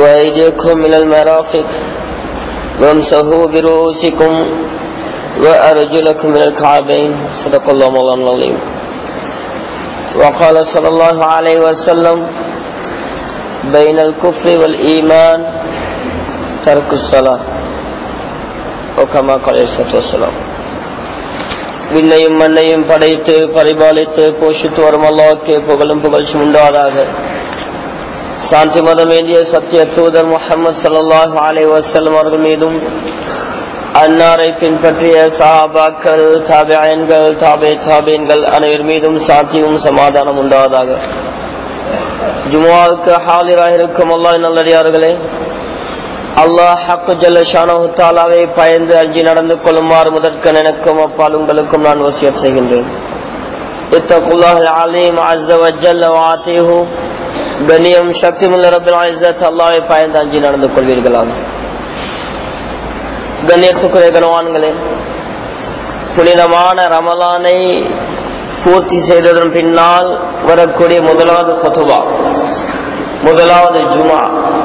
وأيديكم من المرافق وامسحوا برؤوسكم وأرجلكم من الكعبين صدق الله مولانا العظيم وقال صلى الله عليه وسلم بين الكفر والإيمان ترك الصلاة وكما قال عليه الصلاة والسلام விண்ணையும் மண்ணையும் படைத்து பரிபாலித்து போஷித்து வரும் அல்லாவுக்கே புகழும் புகழ்ச்சி உண்டாதாக சாந்தி மதம் ஏந்திய சத்திய தூதர் முகமது சல்லாஹ் அலை வசல்லம் அவர்கள் மீதும் அன்னாரை பின்பற்றிய சாபாக்கள் தாபியன்கள் தாபே தாபீன்கள் அனைவர் மீதும் சாந்தியும் சமாதானம் உண்டாவதாக ஜுமாவுக்கு ஹாலிராக இருக்கும் அல்லாஹ் நல்லடியார்களே அல்லாஹ் ஹக்கு ஜல்லஷானு தாலாவை பயந்து அஞ்சி நடந்து கொள்ளுமாறு முதற்கன் எனக்கும் அப்பால் உங்களுக்கும் நான் வசியத் செய்கின்றேன் இத்தகுல்லாஹ் அலீம் அஸ்ஸ வஜல்ல வாத்தீஹு கண்ணியம் சக்திமுள்ள ரபில் இஸ்ஸத் அல்லாஹ்வை பயந்து அஞ்சி நடந்து கொள்வீர்களாக கண்ணியத்துக்குரிய கனவான்களே புனிதமான ரமலானை பூர்த்தி செய்ததன் பின்னால் வரக்கூடிய முதலாவது கொத்துவா முதலாவது ஜுமா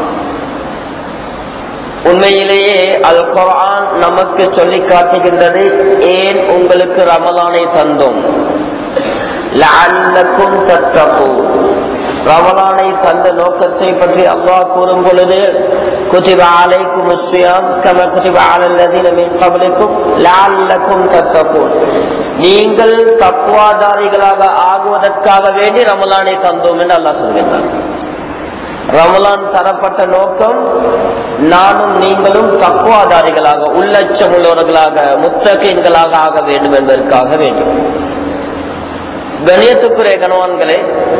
உண்மையிலேயே அல் குரான் நமக்கு சொல்லி காட்டுகின்றது ஏன் உங்களுக்கு ரமலானை தந்தோம் லஅல்லக்கும் தத்தகூன் ரமலானை தந்த நோக்கத்தை பற்றி அல்லாஹ் கூறும் பொழுது குதிப அலைக்கும் உஸ்யாம் கம குதிப அலல்லதீன மின் கபலிக்கும் லஅல்லக்கும் தத்தகூன் நீங்கள் தக்குவாதாரிகளாக ஆகுவதற்காக வேண்டி ரமலானை தந்தோம் என்று அல்லாஹ் சொல்கின்றார் ரமலான் தரப்பட்ட நோக்கம் நானும் நீங்களும் தக்குவாதாரிகளாக உள்ளச்சம் உள்ளவர்களாக முத்தகீன்களாக ஆக வேண்டும் என்பதற்காக வேண்டும் கணியத்துக்குரிய கணவான்களே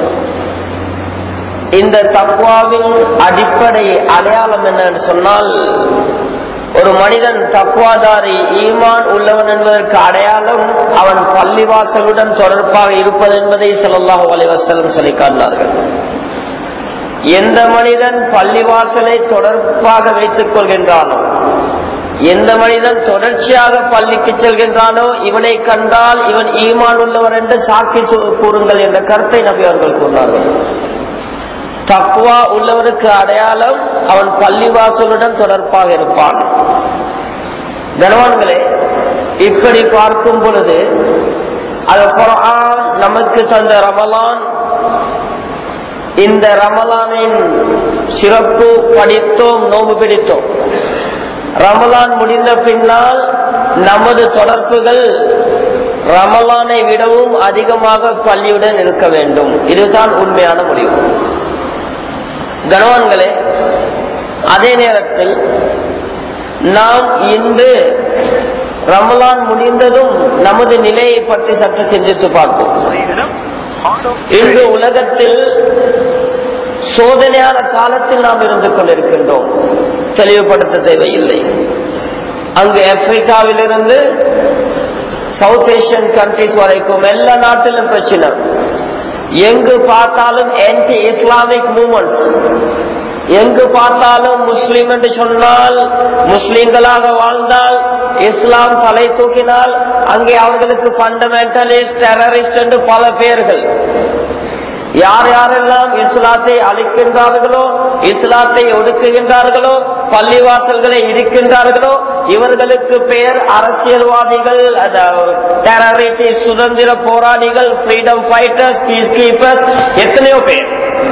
இந்த தக்குவாவின் அடிப்படை அடையாளம் என்னன்னு சொன்னால் ஒரு மனிதன் தக்குவாதாரி ஈமான் உள்ளவன் என்பதற்கு அடையாளம் அவன் பள்ளிவாசலுடன் தொடர்பாக இருப்பது என்பதை சொல்லல்லாஹு அலைவசலம் சொல்லி காட்டினார்கள் எந்த மனிதன் பள்ளிவாசலை தொடர்பாக வைத்துக் கொள்கின்றானோ எந்த மனிதன் தொடர்ச்சியாக பள்ளிக்கு செல்கின்றானோ இவனை கண்டால் இவன் ஈமான் உள்ளவர் என்று சாக்கி கூறுங்கள் என்ற கருத்தை நபி அவர்கள் கூறினார்கள் தக்குவா உள்ளவருக்கு அடையாளம் அவன் பள்ளிவாசலுடன் தொடர்பாக இருப்பான் கனவான்களே இப்படி பார்க்கும் பொழுது அது குரான் நமக்கு தந்த ரமலான் இந்த ரமலானின் சிறப்பு படித்தோம் நோம்பு பிடித்தோம் ரமலான் முடிந்த பின்னால் நமது தொடர்புகள் ரமலானை விடவும் அதிகமாக பள்ளியுடன் இருக்க வேண்டும் இதுதான் உண்மையான முடிவு கனவான்களே அதே நேரத்தில் நாம் இன்று ரமலான் முடிந்ததும் நமது நிலையை பற்றி சற்று சிந்தித்து பார்ப்போம் இன்று உலகத்தில் சோதனையான காலத்தில் நாம் இருந்து கொண்டிருக்கின்றோம் தெளிவுபடுத்த தேவையில்லை அங்கு ஆப்பிரிக்காவிலிருந்து சவுத் ஏசியன் கண்ட்ரிஸ் வரைக்கும் எல்லா நாட்டிலும் பிரச்சனை எங்கு பார்த்தாலும் ஆன்டி இஸ்லாமிக் மூமெண்ட்ஸ் எங்கு பார்த்தாலும் முஸ்லிம் என்று சொன்னால் முஸ்லிம்களாக வாழ்ந்தால் இஸ்லாம் தலை தூக்கினால் அங்கே அவர்களுக்கு பண்டமெண்டலிஸ்ட் டெரரிஸ்ட் என்று பல பெயர்கள் யார் யாரெல்லாம் இஸ்லாத்தை அழிக்கின்றார்களோ இஸ்லாத்தை ஒடுக்குகின்றார்களோ பள்ளிவாசல்களை இடிக்கின்றார்களோ இவர்களுக்கு பெயர் அரசியல்வாதிகள் டெரரிட்டி சுதந்திர போராளிகள் ஃப்ரீடம் ஃபைட்டர்ஸ் பீஸ் கீப்பர்ஸ் எத்தனையோ பேர்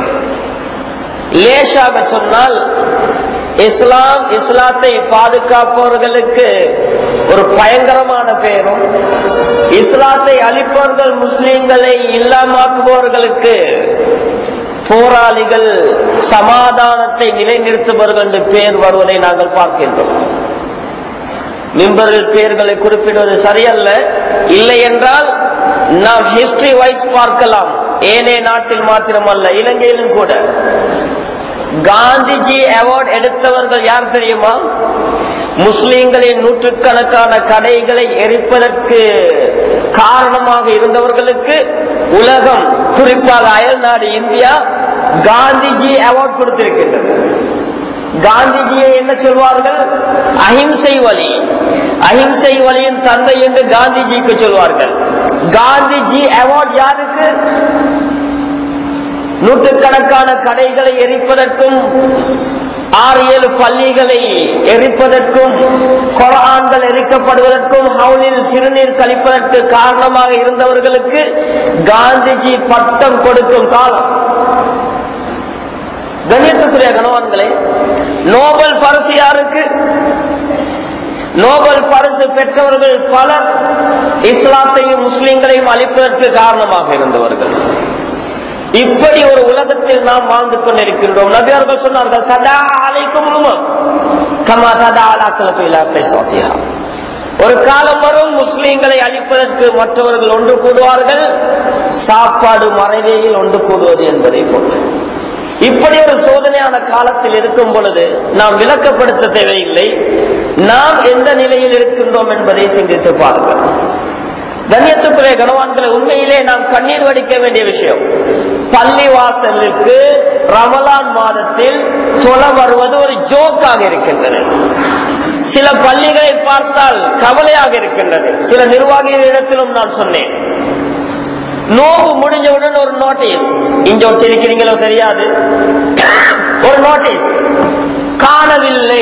லேசாக சொன்னால் இஸ்லாம் இஸ்லாத்தை பாதுகாப்பவர்களுக்கு ஒரு பயங்கரமான பெயரும் இஸ்லாத்தை அழிப்பவர்கள் முஸ்லிம்களை இல்லாமாக்குபவர்களுக்கு போராளிகள் சமாதானத்தை நிலைநிறுத்துபவர்கள் என்று பெயர் வருவதை நாங்கள் பார்க்கின்றோம் மிம்பரில் பெயர்களை குறிப்பிடுவது சரியல்ல இல்லை என்றால் நாம் ஹிஸ்டரி வைஸ் பார்க்கலாம் ஏனே நாட்டில் மாத்திரமல்ல இலங்கையிலும் கூட காந்திஜி அவார்டு எடுத்தவர்கள் யார் தெரியுமா முஸ்லிம்களின் நூற்றுக்கணக்கான கடைகளை எரிப்பதற்கு காரணமாக இருந்தவர்களுக்கு உலகம் குறிப்பாக அயல் நாடு இந்தியா காந்திஜி அவார்டு கொடுத்திருக்கின்றது காந்திஜியை என்ன சொல்வார்கள் அஹிம்சை வழி அஹிம்சை வழியின் தந்தை என்று காந்திஜிக்கு சொல்வார்கள் காந்திஜி அவார்ட் யாருக்கு நூற்றுக்கணக்கான கடைகளை எரிப்பதற்கும் ஆறு ஏழு பள்ளிகளை எரிப்பதற்கும் கொரான்கள் எரிக்கப்படுவதற்கும் ஹவுலில் சிறுநீர் கழிப்பதற்கு காரணமாக இருந்தவர்களுக்கு காந்திஜி பட்டம் கொடுக்கும் காலம் கண்ணியத்துக்குரிய கணவான்களே நோபல் பரிசு யாருக்கு நோபல் பரிசு பெற்றவர்கள் பலர் இஸ்லாத்தையும் முஸ்லிம்களையும் அழிப்பதற்கு காரணமாக இருந்தவர்கள் இப்படி ஒரு உலகத்தில் நாம் வாழ்ந்து கொண்டிருக்கின்றோம் நபியர்கள் சொன்னார்கள் ததா அலைக்கும் உமம் கமா ததா அலாக்கலத்து இல்லாத்தை சோத்தியா ஒரு காலம் வரும் முஸ்லிம்களை அழிப்பதற்கு மற்றவர்கள் ஒன்று கூடுவார்கள் சாப்பாடு மறைவையில் ஒன்று கூடுவது என்பதை போன்று இப்படி ஒரு சோதனையான காலத்தில் இருக்கும் பொழுது நாம் விளக்கப்படுத்த தேவையில்லை நாம் எந்த நிலையில் இருக்கின்றோம் என்பதை சிந்தித்து பாருங்கள் கண்ணியத்துக்குரிய கனவான்களை உண்மையிலே நாம் கண்ணீர் வடிக்க வேண்டிய விஷயம் பள்ளி வாசலுக்கு ரமலான் மாதத்தில் தொல வருவது ஒரு ஜோக்காக இருக்கின்றது சில பள்ளிகளை பார்த்தால் கவலையாக இருக்கின்றது சில நிர்வாகிகளிடத்திலும் நான் சொன்னேன் நோவு முடிஞ்சவுடன் ஒரு நோட்டீஸ் இங்க வச்சிருக்கிறீங்களோ தெரியாது ஒரு நோட்டீஸ் காணவில்லை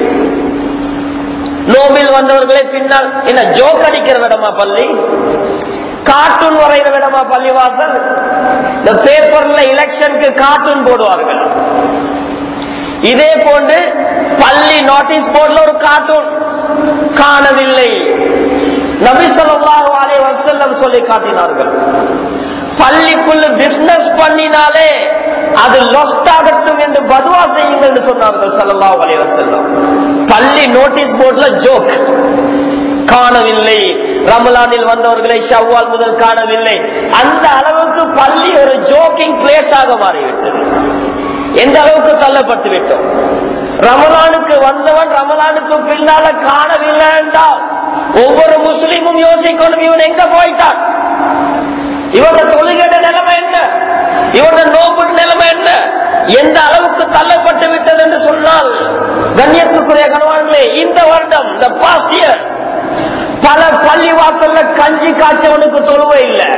நோபில் வந்தவர்களை பின்னால் என்ன ஜோக் அடிக்கிற இடமா பள்ளி கார்ட்டூன் வரைகிற இடமா பள்ளிவாசல் இந்த பேப்பர்ல எலெக்ஷனுக்கு கார்ட்டூன் போடுவார்கள் இதே போன்று பள்ளி நோட்டீஸ் போர்ட்ல ஒரு கார்ட்டூன் காணவில்லை நபி சொல்லாஹு அலைஹி வஸல்லம் சொல்லி காட்டினார்கள் பள்ளிக்குள்ள பிசினஸ் பண்ணினாலே அது லொஸ்ட் ஆகட்டும் என்று பதுவா செய்யுங்கள் என்று சொன்னார்கள் ஸல்லல்லாஹு அலைஹி வஸல்லம் பள்ளி நோட்டீஸ் போர்ட்ல ஜோக் காணவில்லை ரமலானில் வந்தவர்களை ஷவ்வால் முதல் காணவில்லை அந்த அளவுக்கு பள்ளி ஒரு ஜோக்கிங் பிளேஸ் ஆக மாறிவிட்டது எந்த அளவுக்கு தள்ளப்பட்டு விட்டோம் ரமலானுக்கு வந்தவன் ரமலானுக்கு பின்னால காணவில்லை என்றால் ஒவ்வொரு முஸ்லீமும் யோசிக்கணும் இவன் எங்க போயிட்டான் இவனோட தொழுகையோட நிலைமை என்ன இவனோட நோம்பு நிலைமை என்ன எந்த அளவுக்கு தள்ளப்பட்டு விட்டது என்று சொன்னால் கண்ணியத்துக்குரிய கணவான்களே இந்த வருடம் இந்த பாஸ்ட் இயர் பல பள்ளி வாசல்ல கஞ்சி காய்ச்சவனுக்கு தொழுவை இல்லை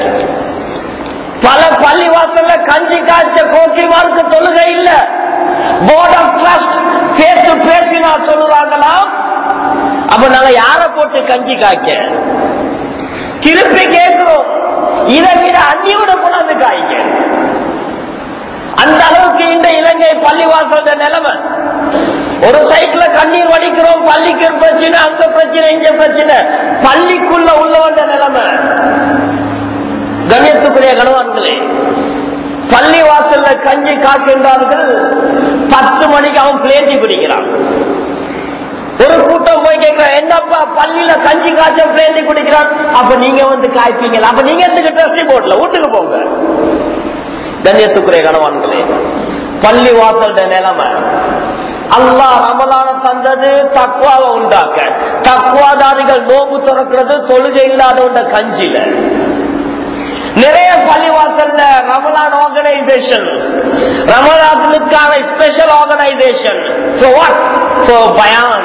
பல பள்ளி வாசல்ல கஞ்சி காய்ச்ச கோக்கிமாருக்கு தொழுகை இல்ல போர்ட் ஆஃப் ட்ரஸ்ட் பேச்சு பேசினா சொல்லுறாங்களாம் அப்ப நாங்க யார போட்டு கஞ்சி காய்க்க திருப்பி கேட்கிறோம் இதை விட அந்நியோட கொண்டாந்து காய்க்க அந்த அளவுக்கு இந்த இலங்கை பள்ளிவாசல் நிலைமை ஒரு சைட்ல கண்ணீர் வடிக்கிறோம் பள்ளிக்கு பிரச்சனை அங்க பிரச்சனை இங்க பிரச்சனை பள்ளிக்குள்ள உள்ளவண்ட நிலைமை கண்ணியத்துக்குரிய கணவான்களே பள்ளி வாசல்ல கஞ்சி காக்கின்றார்கள் பத்து மணிக்கு அவன் பிளேட்டி குடிக்கிறான் ஒரு கூட்டம் போய் கேட்கிறான் என்னப்பா பள்ளியில கஞ்சி காய்ச்ச பிளேட்டி குடிக்கிறான் அப்ப நீங்க வந்து காய்ப்பீங்களா அப்ப நீங்க எதுக்கு ட்ரஸ்டி போடல வீட்டுக்கு போங்க கண்ணியத்துக்குரிய கணவான்களே பள்ளி வாசல் நிலைமை அல்லாஹ் ரமலான தந்தது தக்குவாவை உண்டாக்க தக்குவாதாரிகள் நோம்பு திறக்கிறது தொழுகை இல்லாதவண்ட கஞ்சில நிறைய பள்ளிவாசல்ல ரமலான் ஆர்கனைசேஷன் ரமலானுக்கான ஸ்பெஷல் ஆர்கனைசேஷன் பயான்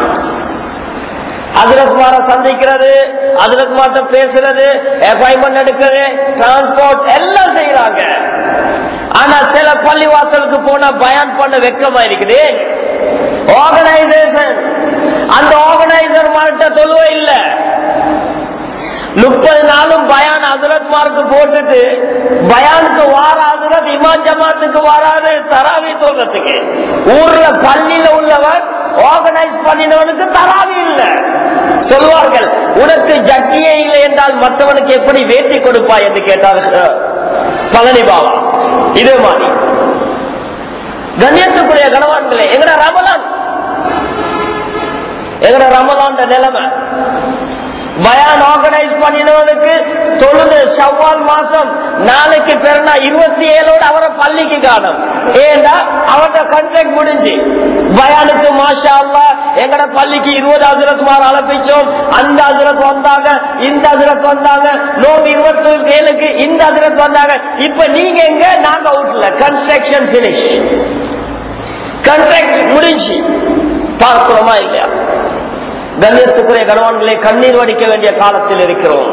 அதிரகுமார சந்திக்கிறது அதிரகுமார்ட்ட பேசுறது அப்பாயின்மெண்ட் எடுக்கிறது டிரான்ஸ்போர்ட் எல்லாம் செய்யறாங்க ஆனா சில பள்ளிவாசலுக்கு போனா பயான் பண்ண வெக்கமா இருக்குது ஆர்கனைசேஷன் அந்த ஆர்கனைசர் மார்ட்ட தொழுவை இல்லை முப்பது நாளும் பயான் ஹசரத் மார்க்கு போட்டுட்டு பயானுக்கு வார ஹசரத் இமான் ஜமாத்துக்கு வராது தராவி தோன்றதுக்கு ஊர்ல பள்ளியில உள்ளவன் ஆர்கனைஸ் பண்ணினவனுக்கு தராவி இல்ல சொல்வார்கள் உனக்கு ஜட்டியே இல்லை என்றால் மற்றவனுக்கு எப்படி வேட்டி கொடுப்பாய் என்று கேட்டார் பழனி பாபா இதே மாதிரி கண்ணியத்துக்குரிய கணவான்களே எங்கட ரமலான் எங்கட ரமலான் நிலைமை பயான் ஆர்கனைஸ் பண்ணினவனுக்கு தொழுது செவ்வால் மாசம் நாளைக்கு பிறனா இருபத்தி ஏழோட அவரை பள்ளிக்கு காணும் ஏண்டா அவரோட கண்ட்ராக்ட் முடிஞ்சு பயானுக்கு மாஷா அல்லா எங்கட பள்ளிக்கு இருபது அசுரத் மாற அழைப்பிச்சோம் அந்த அசுரத் வந்தாங்க இந்த அசுரத் வந்தாங்க நோம்பு இருபத்தி ஏழுக்கு இந்த அசுரத் வந்தாங்க இப்ப நீங்க எங்க நாங்க அவுட்ல கன்ஸ்ட்ரக்ஷன் பினிஷ் கண்ட்ராக்ட் முடிஞ்சு பார்க்கிறோமா இல்லையா கண்ணியத்துக்குரிய கணவான்களை கண்ணீர் வடிக்க வேண்டிய காலத்தில் இருக்கிறோம்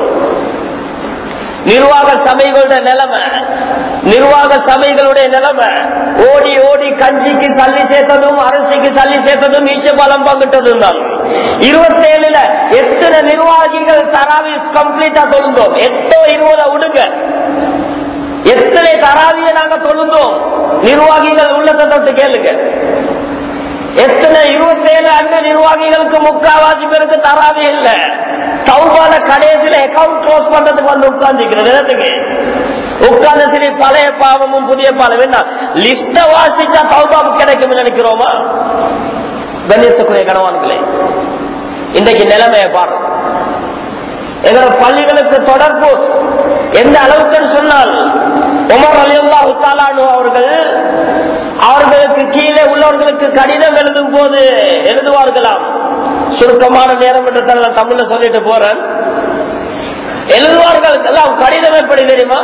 நிர்வாக சபைகளுடைய நிலைமை நிர்வாக சபைகளுடைய நிலைமை ஓடி ஓடி கஞ்சி கஞ்சிக்கு சல்லி சேர்த்ததும் அரிசிக்கு சல்லி சேர்த்ததும் ஈச்ச பலம் பங்கிட்டதும் தான் இருபத்தி ஏழுல எத்தனை நிர்வாகிகள் தராவி கம்ப்ளீட்டா தொழுந்தோம் எட்டோ இருபத விடுங்க எத்தனை தராவிய நாங்க தொழுந்தோம் நிர்வாகிகள் உள்ளத்தை தொட்டு கேளுங்க எத்தனை இருபத்தேழு அங்க நிர்வாகிகளுக்கு முக்காவாசி பேருக்கு தராவி இல்ல தௌபால கடைசியில அக்கௌண்ட் க்ளோஸ் பண்றதுக்கு வந்து உட்கார்ந்துக்கிறது இடத்துக்கு உட்கார்ந்து சரி பழைய பாவமும் புதிய பாவம் என்ன லிஸ்ட வாசிச்சா தௌபாவு கிடைக்கும் நினைக்கிறோமா கண்ணியத்துக்குரிய கணவான்களே இன்றைக்கு நிலைமையை பாரு எங்களோட பள்ளிகளுக்கு தொடர்பு எந்த அளவுக்கு சொன்னால் உமர் அலியுல்லா உத்தாலானு அவர்கள் அவர்களுக்கு கீழே உள்ளவர்களுக்கு கடிதம் எழுதும் போது எழுதுவார்களாம் சுருக்கமான நேரம் என்று தான் நான் தமிழ்ல சொல்லிட்டு போறேன் எழுதுவார்கள் எல்லாம் கடிதம் எப்படி தெரியுமா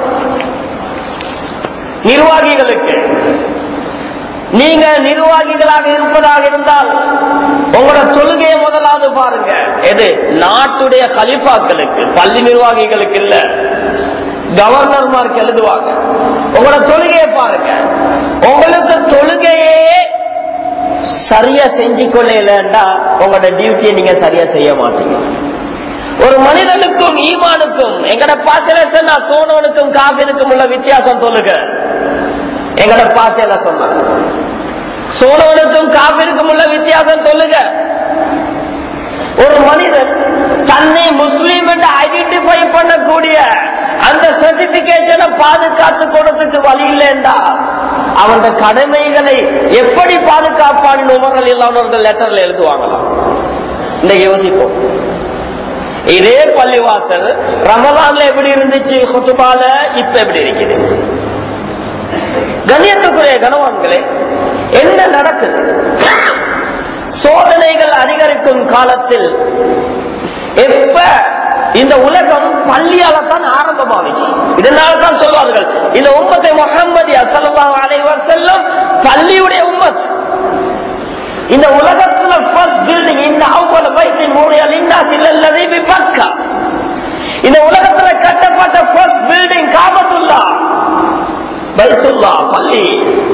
நிர்வாகிகளுக்கு நீங்க நிர்வாகிகளாக இருப்பதாக இருந்தால் உங்களோட தொழுகையை முதலாவது பாருங்க எது நாட்டுடைய கலிஃபாக்களுக்கு பள்ளி நிர்வாகிகளுக்கு இல்ல கவர்னர்மாருக்கு எழுதுவாங்க உங்களோட தொழுகையை பாருங்க உங்களுக்கு தொழுகையே சரியா செஞ்சு கொள்ளலண்டா உங்களோட டியூட்டியை நீங்க சரியா செய்ய மாட்டீங்க ஒரு மனிதனுக்கும் ஈமானுக்கும் எங்கட பாசையில சொன்னா சோனவனுக்கும் காபினுக்கும் உள்ள வித்தியாசம் சொல்லுங்க எங்கட பாசையில சொன்னா சோனவனுக்கும் காபினுக்கும் உள்ள வித்தியாசம் சொல்லுங்க ஒரு மனிதன் தன்னை முஸ்லீம் என்று ஐடென்டிஃபை பண்ணக்கூடிய அந்த சர்டிபிகேஷனை பாதுகாத்து கொடுத்துக்கு வழி இல்லைண்டா அவன் கடமைகளை எப்படி பாதுகாப்பான் உமர்கள் இல்லாதவர்கள் லெட்டர்ல எழுதுவாங்களாம் இன்னைக்கு யோசிப்போம் இதே பள்ளிவாசல் ரமலான்ல எப்படி இருந்துச்சு குத்துபால இப்ப எப்படி இருக்குது கண்ணியத்துக்குரிய கணவான்களே என்ன நடக்குது சோதனைகள் அதிகரிக்கும் காலத்தில் எப்ப இந்த உலகம் பள்ளியால தான் ஆரம்பமாவிச்சு இதனால தான் சொல்வார்கள் இந்த உம்மத்தை முகம்மது அசல்லாம் அனைவர் செல்லும் பள்ளியுடைய உம்மத் இந்த உலகத்துல ஃபர்ஸ்ட் பில்டிங் இந்த அவ்வளவு பைத்தின் மூடியால் இன்னாஸ் இல்லல்லதே பக்கா இந்த உலகத்துல கட்டப்பட்ட ஃபர்ஸ்ட் பில்டிங் காபத்துல்லா பைத்துல்லா பள்ளி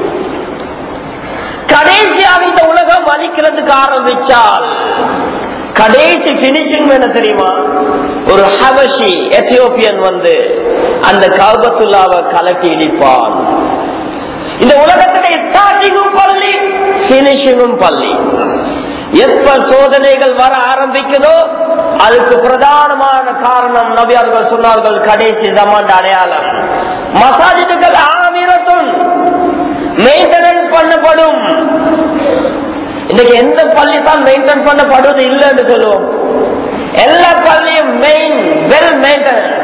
கடைசியாக இந்த உலகம் அழிக்கிறதுக்கு ஆரம்பிச்சால் கடைசி பினிஷிங் என்ன தெரியுமா ஒரு ஹபஷி எத்தியோப்பியன் வந்து அந்த காபத்துல்லாவை கலட்டி இடிப்பான் இந்த உலகத்துடைய ஸ்டார்டிங்கும் பள்ளி பினிஷிங்கும் பள்ளி எப்ப சோதனைகள் வர ஆரம்பிக்குதோ அதுக்கு பிரதானமான காரணம் நபியார்கள் சொன்னார்கள் கடைசி ஜமான் அடையாளம் மசாஜிதுகள் ஆமிரத்தும் மெயின்டெனன்ஸ் பண்ணப்படும் இன்னைக்கு எந்த பள்ளி தான் மெயின்டைன் பண்ணப்படுவது இல்லைன்னு சொல்லுவோம் எல்லா பள்ளியும் மெயின் வெல் மெயின்டெனன்ஸ்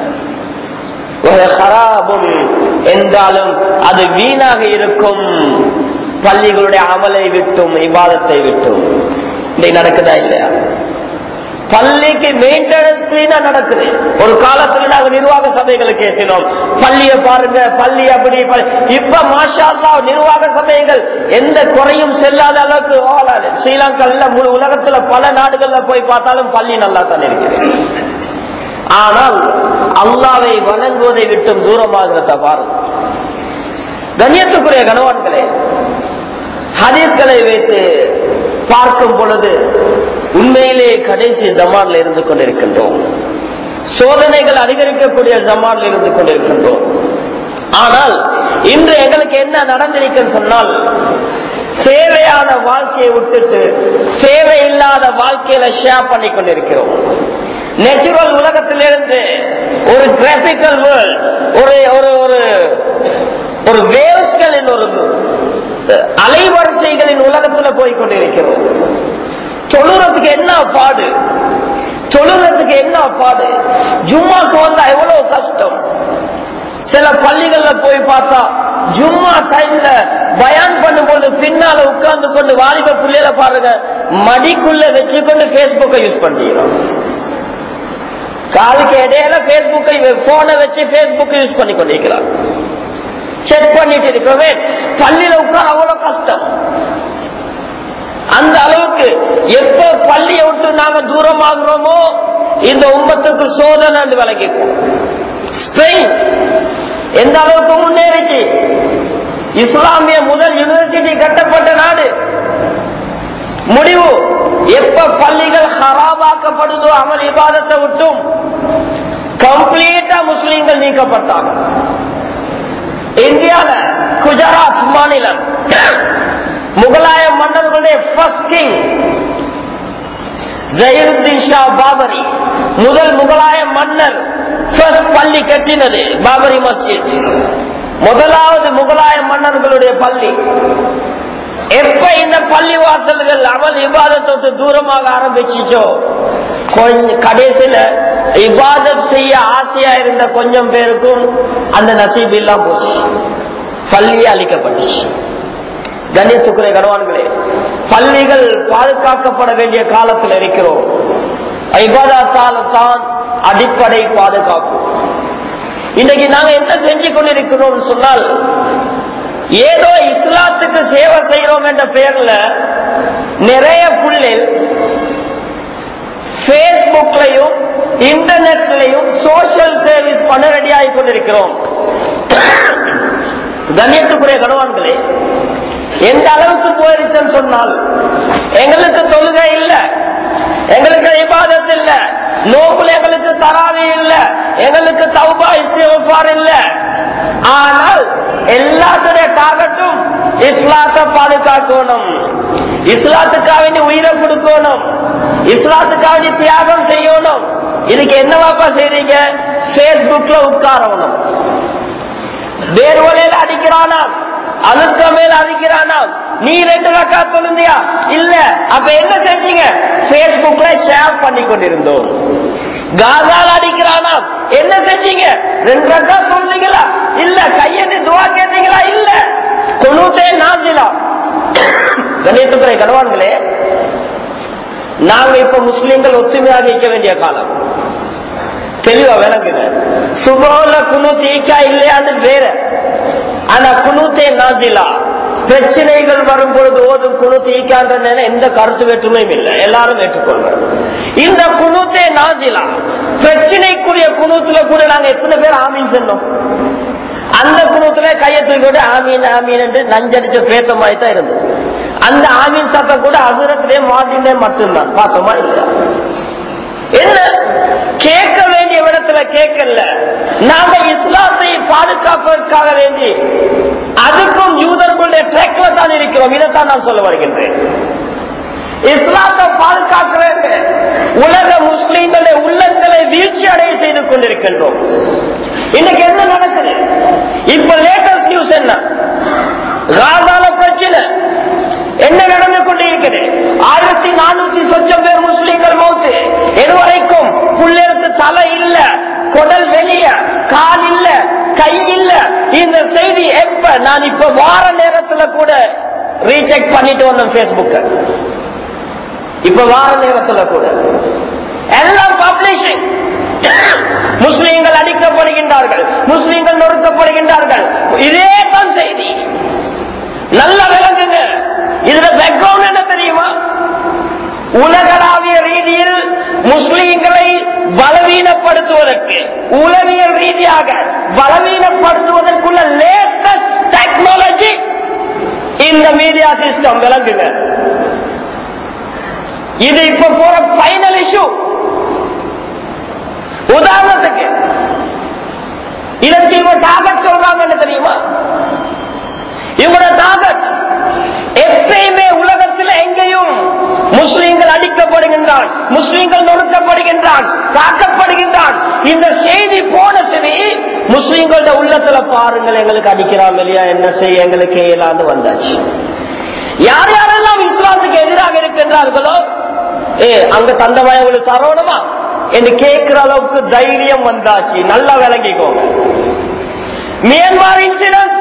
ஹராபும் என்றாலும் அது வீணாக இருக்கும் பள்ளிகளுடைய அமலை விட்டும் இபாதத்தை விட்டும் இன்னைக்கு நடக்குதா இல்லையா பள்ளிக்கு மெயின்டெனன்ஸ் கிளீனா நடக்குது ஒரு காலத்துல நாங்க நிர்வாக சபைகளுக்கு பேசினோம் பள்ளிய பாருங்க பள்ளி அப்படி இப்ப மாஷா நிர்வாக சபைகள் எந்த குறையும் செல்லாத அளவுக்கு ஓலாது ஸ்ரீலங்கால முழு உலகத்துல பல நாடுகள்ல போய் பார்த்தாலும் பள்ளி நல்லா தான் இருக்குது ஆனால் அல்லாவை வணங்குவதை விட்டும் தூரமாகிறத பாருங்க கண்ணியத்துக்குரிய கணவான்களே ஹதீஸ்களை வைத்து பார்க்கும் பொழுது உண்மையிலே கடைசி ஜமான்ல இருந்து கொண்டிருக்கின்றோம் சோதனைகள் அதிகரிக்கக்கூடிய ஜமான்ல இருந்து கொண்டிருக்கின்றோம் ஆனால் இன்று எங்களுக்கு என்ன நடந்திருக்குன்னு சொன்னால் தேவையான வாழ்க்கையை விட்டுட்டு தேவையில்லாத வாழ்க்கையில ஷேர் பண்ணி கொண்டிருக்கிறோம் நேச்சுரல் உலகத்திலிருந்து ஒரு கிராபிக்கல் வேர்ல்ட் ஒரு ஒரு ஒரு ஒரு வேவ்ஸ்களின் ஒரு அலைவரிசைகளின் உலகத்துல போய் கொண்டிருக்கிறோம் தொழுறதுக்கு என்ன பாடு தொழுறதுக்கு என்ன பாடு ஜும்மாக்கு வந்தா எவ்வளவு கஷ்டம் சில பள்ளிகள்ல போய் பார்த்தா ஜும்மா டைம்ல பயான் பண்ணும்போது பின்னால உட்கார்ந்து கொண்டு வாலிப பிள்ளைல பாருங்க மடிக்குள்ள வச்சுக்கொண்டு பேஸ்புக்கை யூஸ் பண்ணிக்கிறோம் காலுக்கு இடையில பேஸ்புக்கை போனை வச்சு பேஸ்புக் யூஸ் பண்ணி கொண்டிருக்கிறார் செக் பண்ணிட்டு இருக்கவே பள்ளியில உட்கார அவ்வளவு கஷ்டம் அந்த அளவுக்கு எப்ப பள்ளியை விட்டு நாங்க தூரமாகிறோமோ இந்த உம்மத்துக்கு சோதனை விளங்கிக்கும் ஸ்பெயின் எந்த அளவுக்கு முன்னேறிச்சு இஸ்லாமிய முதல் யூனிவர்சிட்டி கட்டி கட்டப்பட்ட நாடு முடிவு எப்ப பள்ளிகள் ஹராபாக்கப்படுதோ அமல் இபாதத்தை விட்டும் கம்ப்ளீட்டா முஸ்லீம்கள் நீக்கப்பட்டாங்க இந்தியால குஜராத் மாநிலம் முகலாய மன்னர்களுடைய ஃபர்ஸ்ட் கிங் ஜயருத்தீன் ஷா பாபரி முதல் முகலாய மன்னர் ஃபர்ஸ்ட் பள்ளி கட்டினது பாபரி மஸ்ஜித் முதலாவது முகலாய மன்னர்களுடைய பள்ளி எப்ப இந்த பள்ளி வாசல்கள் அமல் இபாதத்தோட்டு தூரமாக ஆரம்பிச்சுச்சோ கொஞ்ச கடைசியில இபாதத் செய்ய ஆசையா இருந்த கொஞ்சம் பேருக்கும் அந்த நசீப் எல்லாம் போச்சு பள்ளி அளிக்கப்பட்டுச்சு கண்ணியத்துக்குரிய கணவான்களே பள்ளிகள் பாதுகாக்கப்பட வேண்டிய காலத்தில் இருக்கிறோம் ஐபாதாத்தால தான் அடிப்படை பாதுகாப்பு இன்னைக்கு நாங்க என்ன செஞ்சு கொண்டிருக்கிறோம் சொன்னால் ஏதோ இஸ்லாத்துக்கு சேவை செய்யறோம் என்ற பெயர்ல நிறைய புள்ளில் பேஸ்புக்லையும் இன்டர்நெட்லையும் சோசியல் சர்வீஸ் பண்ண ரெடி ஆகி கொண்டிருக்கிறோம் கண்ணியத்துக்குரிய கணவான்களே எந்த அளவுக்கு போயிருச்சுன்னு சொன்னால் எங்களுக்கு தொழுகை இல்ல எங்களுக்கு இபாதத் இல்ல நோக்குல எங்களுக்கு தராவி இல்ல எங்களுக்கு தௌபா இஸ்திஃபார் இல்ல ஆனால் எல்லாத்துடைய டாகட்டும் இஸ்லாத்தை பாதுகாக்கணும் இஸ்லாத்துக்காக வேண்டி உயிரை கொடுக்கணும் இஸ்லாத்துக்காக வேண்டி தியாகம் செய்யணும் இதுக்கு என்னவாப்பா செய்றீங்க பேஸ்புக்ல உட்காரணும் வேர்வலையில அடிக்கிறானாம் அழுக்க மேல அடிக்கிறானாம் நீ ரெண்டு ரக்கா தொழுந்தியா இல்ல அப்ப என்ன செஞ்சீங்க பேஸ்புக்ல ஷேர் பண்ணி கொண்டிருந்தோம் காசால் அடிக்கிறானாம் என்ன செஞ்சீங்க ரெண்டு ரக்கா தொழுந்தீங்களா இல்ல கையெழுத்து துவா கேட்டீங்களா இல்ல குழுத்தே நாசிலா கணித்துறை கணவான்களே நாங்க இப்ப முஸ்லீம்கள் ஒத்துமையாக இருக்க வேண்டிய காலம் தெளிவா விளங்குங்க சுபோல குணு தீக்கா இல்லையான்னு வேற ஆனா குணுத்தே நாசிலா பிரச்சனைகள் வரும் பொழுது ஓதும் குணு தீக்கான்ற எந்த கருத்து வேற்றுமையும் இல்லை எல்லாரும் ஏற்றுக்கொள்றாங்க இந்த குணுத்தே நாசிலா பிரச்சனைக்குரிய குணூத்துல கூட நாங்க எத்தனை பேர் ஆமீன் சொன்னோம் அந்த குணத்துல கையை தூக்கிட்டு ஆமீன் ஆமீன் என்று நஞ்சடிச்ச பேத்த மாதிரி தான் இருந்தது அந்த ஆமீன் சத்தம் கூட அசுரத்திலே மாதினே மட்டும்தான் பார்த்தோமா இல்லையா என்ன கேட்க வேண்டிய இடத்துல கேட்கல நாம இஸ்லாத்தை பாதுகாப்பதற்காக வேண்டி அதுக்கும் யூதர்களுடைய ட்ரெக்ல தான் இருக்கிறோம் இதைத்தான் நான் சொல்ல வருகின்றேன் இஸ்லாத்தை பாதுகாக்கிற உலக முஸ்லீம்களுடைய உள்ளங்களை வீழ்ச்சி அடைய செய்து கொண்டிருக்கின்றோம் இன்னைக்கு என்ன நடக்குது இப்ப லேட்டஸ்ட் நியூஸ் என்ன காசால பிரச்சனை என்ன நடந்து கொண்டிருக்கிறது ஆயிரத்தி நானூத்தி சொச்சம் பேர் முஸ்லீம்கள் மௌத்து இதுவரைக்கும் புள்ளருக்கு தலை இல்ல குடல் வெளிய கால் இல்ல கை இல்ல இந்த செய்தி எப்ப நான் இப்ப வார நேரத்துல கூட ரீசெக் பண்ணிட்டு வந்தேன் பேஸ்புக்க இப்ப வார நேரத்துல கூட எல்லாம் பப்ளிஷிங் முஸ்லீம்கள் அடிக்கப்படுகின்றார்கள் முஸ்லீம்கள் நொறுக்கப்படுகின்றார்கள் இதே தான் செய்தி நல்ல விளங்குங்க இதுல பேக்ரவுண்ட் என்ன தெரியுமா உலகளாவிய ரீதியில் முஸ்லீம்களை பலவீனப்படுத்துவதற்கு உளவியல் ரீதியாக பலவீனப்படுத்துவதற்குள்ள லேட்டஸ்ட் டெக்னாலஜி இந்த மீடியா சிஸ்டம் விளங்குங்க இது இப்ப போற பைனல் இஷ்யூ உதாரணத்துக்கு இதற்கு இவங்க டார்கெட் சொல்றாங்கன்னு தெரியுமா இவங்களோட டார்கெட் எப்பயுமே உலகத்தில் எங்கேயும் முஸ்லீம்கள் அடிக்கப்படுகின்றான் முஸ்லீம்கள் நொறுக்கப்படுகின்றான் தாக்கப்படுகின்றான் இந்த செய்தி போன சரி முஸ்லீம்களோட உள்ளத்துல பாருங்கள் எங்களுக்கு அடிக்கிறான் இல்லையா என்ன செய்ய எங்களுக்கு இயலாது வந்தாச்சு யார் யாரெல்லாம் இஸ்லாத்துக்கு எதிராக இருக்கின்றார்களோ ஏ அங்க தந்தமாய் உங்களுக்கு தரணுமா என்று கேட்கிற அளவுக்கு தைரியம் வந்தாச்சு நல்லா விளங்கிக்கோங்க மியான்மர் இன்சிடென்ட்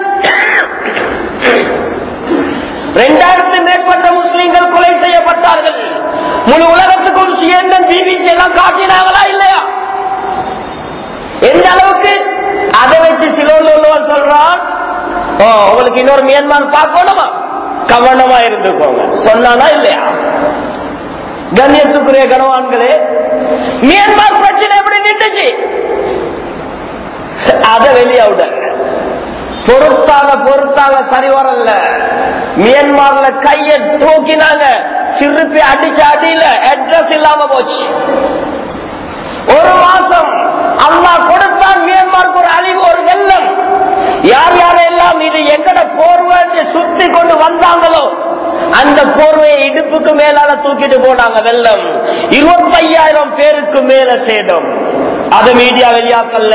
இரண்டாயிரத்து மேற்பட்ட முஸ்லீம்கள் கொலை செய்யப்பட்டார்கள் முழு உலகத்துக்கும் சிஎன்என் பிபிசி எல்லாம் காட்டினாங்களா இல்லையா எந்த அளவுக்கு அதை வச்சு சிலோன் சொல்றான் ஓ உங்களுக்கு இன்னொரு மியான்மர் பார்க்கணுமா கவனமா இருந்துக்கோங்க சொன்னானா இல்லையா கண்ணியத்துக்குரிய கனவான்களே மியான்மர் பிரச்சனை எப்படி நின்றுச்சு அதை வெளியே விட பொறுத்தாங்க பொறுத்தாங்க சரி வரல மியன்மார்ல கைய தூக்கினாங்க திருப்பி அடிச்ச அடியில அட்ரஸ் இல்லாம போச்சு ஒரு மாசம் அல்லாஹ் கொடுத்தான் மியான்மருக்கு ஒரு அழிவு ஒரு வெள்ளம் யார் யாரெல்லாம் இது எங்கட போர்வை சுத்தி கொண்டு வந்தாங்களோ அந்த போர்வையை இடுப்புக்கு மேலால தூக்கிட்டு போனாங்க வெள்ளம் இருபத்தையாயிரம் பேருக்கு மேல சேதம் அது மீடியா வெளியாக்கல்ல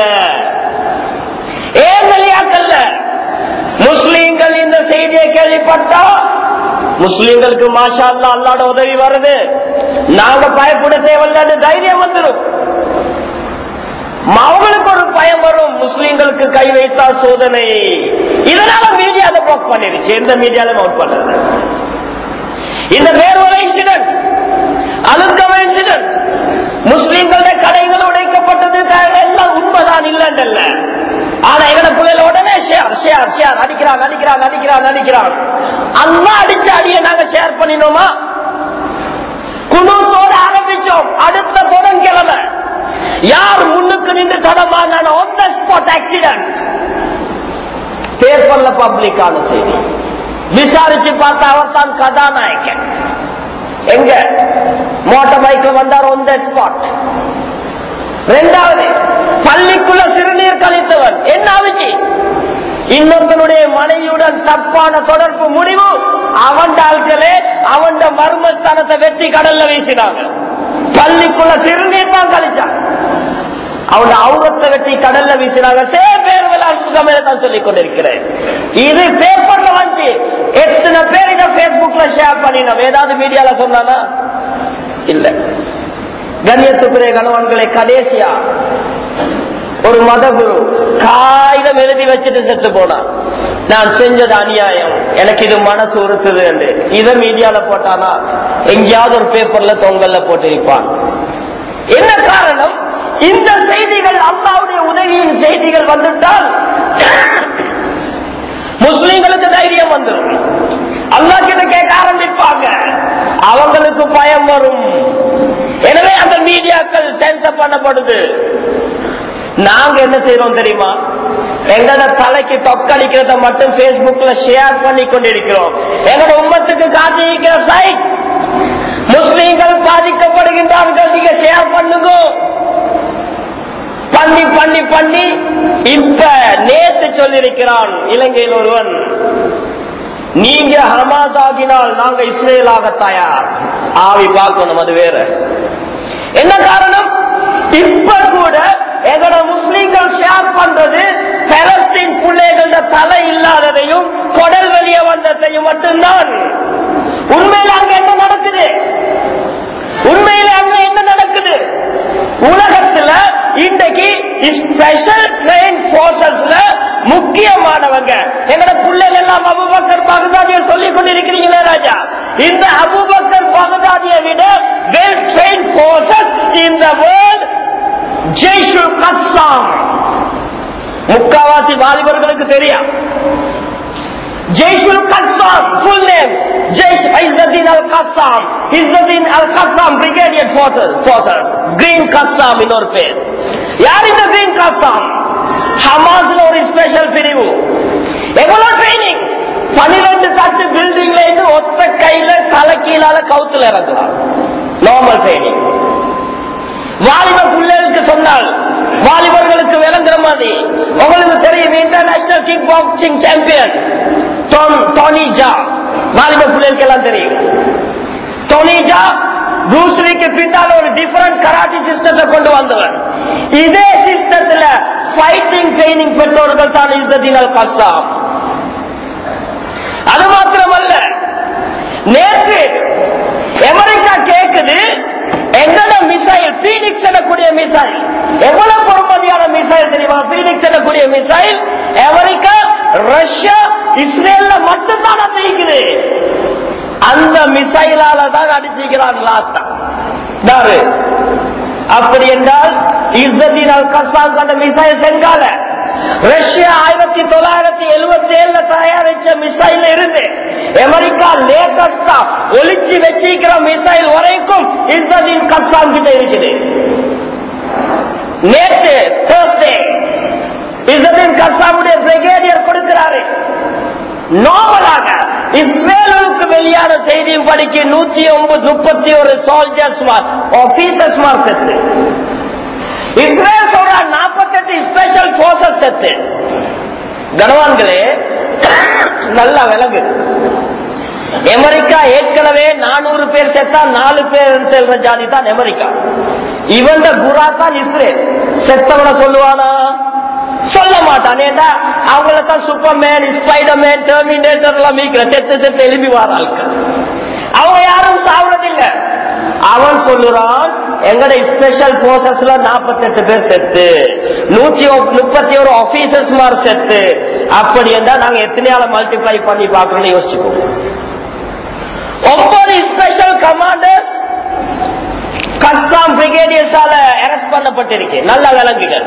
ஏன் வெளியாக்கல்ல முஸ்லீம்கள் இந்த செய்தியை கேள்விப்பட்டா முஸ்லீம்களுக்கு மாஷா அல்லா அல்லாட உதவி வருது நாங்க பயப்பட தேவையில்ல தைரியம் வந்துடும் அவங்களுக்கு ஒரு பயம் வரும் முஸ்லீம்களுக்கு கை வைத்தால் சோதனை இதனால மீடியா அதை பிளாக் பண்ணிருச்சு எந்த மீடியாலும் அவுட் பண்ணல இந்த வேறொரு இன்சிடென்ட் அழுத்தம இன்சிடென்ட் முஸ்லீம்களுடைய கடைகள் உடைக்கப்பட்டது எல்லாம் உண்மைதான் இல்லைன்றல்ல ஆனா எங்கட பிள்ளைல உடனே ஷேர் ஷேர் ஷேர் அடிக்கிறான் அடிக்கிறான் அடிக்கிறான் அடிக்கிறான் அல்லா அடிச்ச அடிய நாங்க ஷேர் பண்ணினோமா குணத்தோட ஆரம்பிச்சோம் அடுத்த புதன்கிழமை யார் முன்னுக்கு நின்று தடமான on the spot ஆக்சிடென்ட் பேப்பர்ல பப்ளிக்கான செய்தி விசாரிச்சு பார்த்தா அவர் தான் கதாநாயகன் எங்க மோட்டார் பைக்ல வந்தார் on the spot ரெண்டாவது பள்ளிக்குள்ள சிறுநீர் கழித்தவன் என்ன ஆச்சு இன்னொருத்தனுடைய மனைவியுடன் தப்பான தொடர்பு முடிவு அவன் ஆட்களே அவன் மர்மஸ்தானத்தை வெட்டி கடல்ல வீசினாங்க பள்ளிக்குள்ள சிறுநீர் தான் கழிச்சான் அவன் அவுரத்தை வெட்டி கடல்ல வீசினாங்க சேர் பேர் அற்புதமே தான் சொல்லிக் கொண்டிருக்கிறேன் இது பேப்பர்ல வந்து எத்தனை பேர் இதை பேஸ்புக்ல ஷேர் பண்ணினோம் ஏதாவது மீடியால சொன்னானா இல்ல கண்ணியத்துக்குரிய கணவன்களை கடைசியா ஒரு மதகுரு காகிதம் எழுதி வச்சுட்டு செத்து போனான் நான் செஞ்சது அநியாயம் எனக்கு இது மனசு உறுத்துது என்று இதை மீடியால போட்டானா எங்கேயாவது ஒரு பேப்பர்ல தொங்கல்ல போட்டிருப்பான் என்ன காரணம் இந்த செய்திகள் அல்லாவுடைய உதவியின் செய்திகள் வந்துட்டால் முஸ்லீம்களுக்கு தைரியம் வந்துடும் அல்லா கிட்ட கேட்க ஆரம்பிப்பாங்க அவங்களுக்கு பயம் வரும் எனவே அந்த மீடியாக்கள் சென்சர் பண்ணப்படுது நாங்க என்ன செய்யறோம் தெரியுமா எங்கட தலைக்கு தொக்களிக்கிறத மட்டும் பேஸ்புக்ல ஷேர் பண்ணி கொண்டிருக்கிறோம் எங்கட உம்மத்துக்கு காட்டியிருக்கிற சைட் முஸ்லீம்கள் பாதிக்கப்படுகின்றார்கள் நீங்க ஷேர் பண்ணுங்க பண்ணி பண்ணி பண்ணி இப்ப நேத்து சொல்லியிருக்கிறான் இலங்கையில் ஒருவன் நீங்க ஹமாஸ் ஆகினால் நாங்க இஸ்ரேலாக தயார் ஆவி பார்க்கணும் அது வேற என்ன காரணம் இப்ப கூட எங்கட முஸ்லீம்கள் ஷேர் பண்றது பெலஸ்தீன் பிள்ளைகள தலை இல்லாததையும் கொடல் வெளியே வந்ததையும் மட்டும்தான் உண்மையில அங்க என்ன நடக்குது உண்மையில அங்க என்ன நடக்குது உலகத்துல இன்றைக்கு ஸ்பெஷல் ட்ரெயின் போர்சஸ்ல முக்கியமானவங்க எங்கட பிள்ளைகள் எல்லாம் அபுபக்கர் பகதாதிய சொல்லிக் கொண்டிருக்கிறீங்களே ராஜா இந்த அபுபக்கர் பகதாதியை விட well train forces in the world Jaishul Qassam முக்காவாசி வாலிபர்களுக்கு தெரியும் Jaishul Qassam full name Jaish Izzadin al Qassam Izzadin al Qassam brigadier forces green Qassam இன்னொரு பேர் யார் இந்த கிரீன் கஸ்ஸாம் ஹமாஸ்ல ஒரு ஸ்பெஷல் பிரிவு எவ்வளவு ட்ரைனிங் பனிரெண்டு தட்டு பில்டிங்ல இருந்து ஒத்த கையில தலைக்கீழால கவுத்துல இறங்குறான் நார்மல் ட்ரைனிங் வாலிப பிள்ளைகளுக்கு சொன்னால் வாலிபர்களுக்கு விளங்குற மாதிரி உங்களுக்கு தெரியும் இன்டர்நேஷனல் கிக் பாக்சிங் சாம்பியன் டோனிஜா வாலிப பிள்ளைகளுக்கு எல்லாம் தெரியும் டோனிஜா ப்ரூஸ்லிக்கு பின்னால் ஒரு டிஃபரண்ட் கராட்டி சிஸ்டத்தை கொண்டு வந்தவன் இதே சிஸ்டத்துல ஃபைட்டிங் ட்ரைனிங் பெற்றோர்கள் தான் இசதினல் கசாம் அது மாத்திரமல்ல நேற்று அமெரிக்கா கேக்குது எங்கட மிசைல் பீனிக்ஸ் எனக்கூடிய மிசைல் எவ்வளவு பொறுமதியான மிசைல் தெரியுமா பீனிக்ஸ் எனக்கூடிய மிசைல் அமெரிக்கா ரஷ்யா இஸ்ரேல்ல மட்டும்தான் அது இருக்குது அந்த மிசைலால தான் அடிச்சுக்கிறான் லாஸ்டா யாரு அப்படி என்றால் இஸ்ரதீன் அல் கசாம் அந்த மிசைல் செங்கால ரஷ்யா ஆயிரத்தி தொள்ளாயிரத்தி எழுபத்தி ஏழுல தயாரிச்ச மிசைல் இருந்து அமெரிக்கா லேட்டஸ்டா ஒளிச்சு வச்சிருக்கிற மிசைல் வரைக்கும் இஸ்ரதீன் கசாம் கிட்ட இருக்குது நேற்று தேர்ஸ்டே இஸ்ரேலின் கசாமுடைய பிரிகேடியர் கொடுக்கிறாரு நார்மலாக இஸ்ரேலுக்கு வெளியான செய்தியும் படிக்க நூத்தி ஒன்பது முப்பத்தி ஒரு சோல்ஜர்ஸ் ஆபீசர்ஸ் மார் செத்து இஸ்ரேல் சொல்ற நாற்பத்தெட்டு ஸ்பெஷல் போர்சஸ் செத்து கனவான்களே நல்லா விலகு அமெரிக்கா ஏற்கனவே நானூறு பேர் செத்தா நாலு பேர் செல்ற ஜாதி தான் அமெரிக்கா இவன் குரா தான் இஸ்ரேல் செத்தவன சொல்லுவானா சொல்ல மாட்டான் ஏண்டா அவங்கள தான் சூப்பர்மேன் ஸ்பைடர்மேன் டெர்மினேட்டர் எல்லாம் மீக்கிற செத்து செத்து எழுப்பி வராங்க அவங்க யாரும் சாவுறதில்ல அவன் சொல்லுறான் எங்கட ஸ்பெஷல் போர்சஸ்ல நாற்பத்தெட்டு பேர் செத்து நூத்தி முப்பத்தி ஒரு ஆபீசர்ஸ் மாதிரி செத்து அப்படி என்றா நாங்க எத்தனையால மல்டிப்ளை பண்ணி பாக்கணும்னு யோசிச்சுக்கோங்க ஒன்பது ஸ்பெஷல் கமாண்டர்ஸ் கஸ்தாம் பிரிகேடியர்ஸால அரெஸ்ட் பண்ணப்பட்டிருக்கு நல்லா விளங்குங்க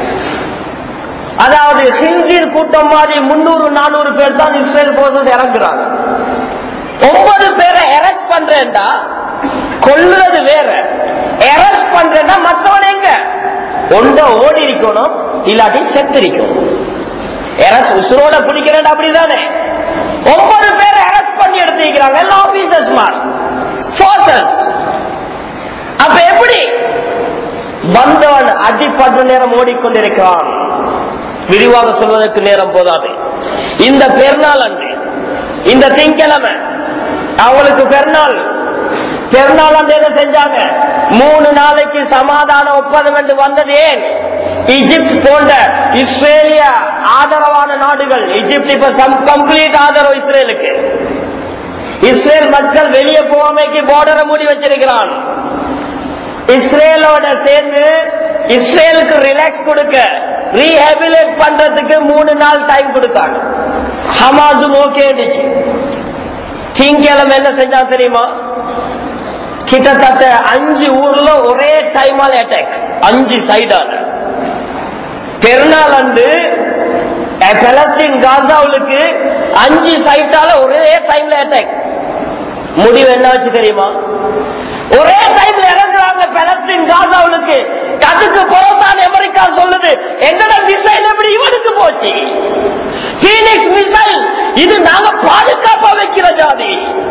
அதாவது ஹிந்தீர் கூட்டம் மாதிரி முன்னூறு நானூறு பேர் தான் இஸ்ரேல் போர்சஸ் இறங்குறாங்க ஒன்பது பேரை அரெஸ்ட் பண்றேன்டா கொல்லுறது வேற அரெஸ்ட் பண்றேன்னா மற்றவன் எங்க ஒன்ற ஓடி இருக்கணும் இல்லாட்டி செத்து இருக்கணும் அரஸ்ட் உசுரோட பிடிக்கிறேன் அப்படிதானே ஒன்பது பேரை அரெஸ்ட் பண்ணி எடுத்திருக்கிறாங்க எல்லாம் ஆபீசர்ஸ் மார் போர்சஸ் அப்ப எப்படி வந்தவன் அடிப்பட்ட நேரம் ஓடிக்கொண்டிருக்கிறான் விரிவாக சொல்வதற்கு நேரம் போதாது இந்த பெருநாள் அன்று இந்த திங்கிழமை அவங்களுக்கு பெருநாள் பெருநாள் அன்று என்ன செஞ்சாங்க மூணு நாளைக்கு சமாதான ஒப்பந்தம் என்று வந்தது ஏன் இஜிப்ட் போன்ற இஸ்ரேலிய ஆதரவான நாடுகள் இஜிப்ட் இப்ப கம்ப்ளீட் ஆதரவு இஸ்ரேலுக்கு இஸ்ரேல் மக்கள் வெளியே போகாமைக்கு பார்டரை மூடி வச்சிருக்கிறான் இஸ்ரேலோட சேர்ந்து இஸ்ரேலுக்கு ரிலாக்ஸ் கொடுக்க ரீஹபிலேட் பண்றதுக்கு மூணு நாள் டைம் கொடுத்தாங்க ஹமாஸும் ஓகே திங்கிழமை என்ன செஞ்சா தெரியுமா கிட்டத்தட்ட அஞ்சு ஊர்ல ஒரே டைமால அட்டாக் அஞ்சு சைடால பெருநாள் அன்று பலஸ்தீன் காசாவுக்கு அஞ்சு சைட்டால ஒரே டைம்ல அட்டாக் முடிவு என்ன ஆச்சு தெரியுமா ஒரே டைம்ல இறங்குறாங்க பலஸ்தீன் காசாவுக்கு அதுக்கு பிறகுதான் அமெரிக்கா சொல்லுது எங்கட மிசைல் எப்படி இவனுக்கு போச்சு பீனிக்ஸ் மிசைல் இது நாங்க பாதுகாப்பா வைக்கிற ஜாதி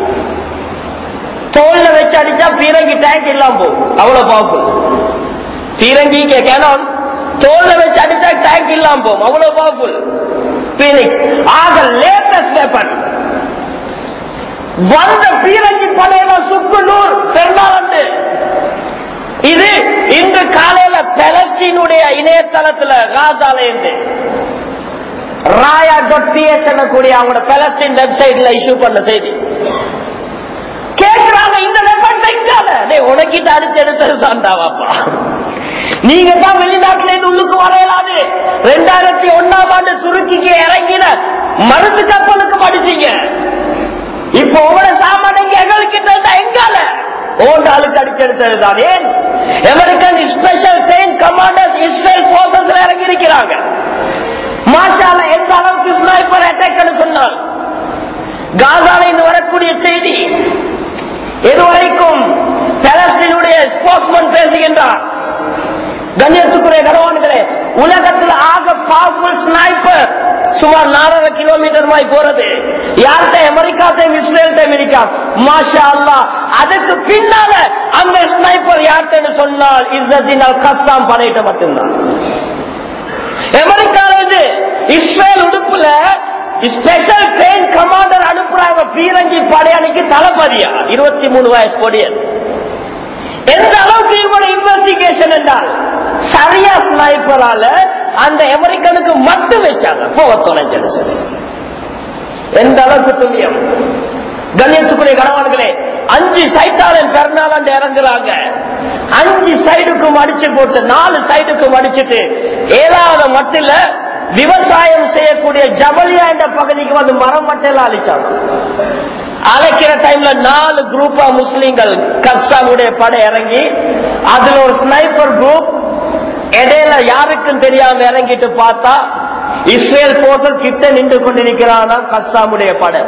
தோல்ல வச்சு அடிச்சா பீரங்கி டேங்க் இல்லாம போகும் அவ்வளவு பவர்ஃபுல் பீரங்கி கேனோன் தோல்ல வச்சு அடிச்சா டேங்க் இல்லாம போகும் அவ்வளவு பவர்ஃபுல் பீனிக்ஸ் ஆக லேட்டஸ்ட் வெப்பன் வந்த பீரங்கி படையில சுக்குநூர் பெருநாள் இது இன்று காலையில பலஸ்டீனுடைய இணையதளத்துல காசால இருந்து ராயா டாட் பிஎஸ் கூடிய அவங்களோட பலஸ்டீன் வெப்சைட்ல இஷ்யூ பண்ண செய்தி கேட்கிறாங்க இந்த வெப்பன் தைக்காத உனக்கிட்ட அடிச்சு எடுத்தது தாண்டாவாப்பா நீங்க தான் வெளிநாட்டுல இருந்து உள்ளுக்கு வரையலாது ரெண்டாயிரத்தி ஒன்னாம் ஆண்டு துருக்கிக்கு இறங்கின மருந்து கப்பலுக்கு படிச்சீங்க இப்ப உங்களோட சாமான எங்களுக்கு எங்கால ஓண்டு ஆளுக்கு அடிச்செடுத்தது தான் ஏன் American special train commanders Israel போர்சஸ்ல இறங்கி இருக்கிறாங்க மாஷால எந்த அளவுக்கு ஸ்னைப்பர் அட்டாக் சொன்னால் காசால இருந்து வரக்கூடிய செய்தி இதுவரைக்கும் பலஸ்தீனுடைய ஸ்போர்ட்ஸ்மேன் பேசுகின்றார் கண்ணியத்துக்குரிய கனவான்களே உலகத்தில் ஆக பவர்ஃபுல் ஸ்னைப்பர் சுமார் நாலரை கிலோமீட்டர் மாய் போறது யார்கிட்ட அமெரிக்காத்தையும் இஸ்ரேல்டையும் இருக்கா மாஷா அல்லா அதுக்கு பின்னால அந்த ஸ்னைப்பர் யார்கிட்ட சொன்னால் இஸ்ரத்தினால் கஸ்தாம் படையிட்ட மட்டும்தான் அமெரிக்கால இருந்து இஸ்ரேல் உடுப்புல ஸ்பெஷல் ட்ரெயின் கமாண்டர் அனுப்புறாங்க பீரங்கி படையணிக்கு தளபதியா இருபத்தி மூணு வயசு பொடியன் எந்த அளவுக்கு இவங்களோட இன்வெஸ்டிகேஷன் என்றால் சரியா ஸ்னைப்பரால அந்த அமெரிக்கனுக்கு மட்டும் வச்சாங்க போக தொலைஞ்சது சொல்லி எந்த அளவுக்கு துல்லியம் கண்ணியத்துக்குரிய கணவான்களே அஞ்சு சைட்டாளன் பெருநாளாண்டு இறங்குறாங்க அஞ்சு சைடுக்கும் அடிச்சு போட்டு நாலு சைடுக்கும் அடிச்சுட்டு ஏழாவது மட்டில விவசாயம் செய்யக்கூடிய ஜபலியா என்ற பகுதிக்கு வந்து மரம் மட்டையெல்லாம் அழிச்சாங்க அழைக்கிற டைம்ல நாலு குரூப்பா முஸ்லீம்கள் கஸ்டாமுடைய படை இறங்கி அதுல ஒரு ஸ்னைப்பர் குரூப் இடையில யாருக்கும் தெரியாம இறங்கிட்டு பார்த்தா இஸ்ரேல் போர்சஸ் கிட்ட நின்று கொண்டிருக்கிறானா கஸ்தாமுடைய படை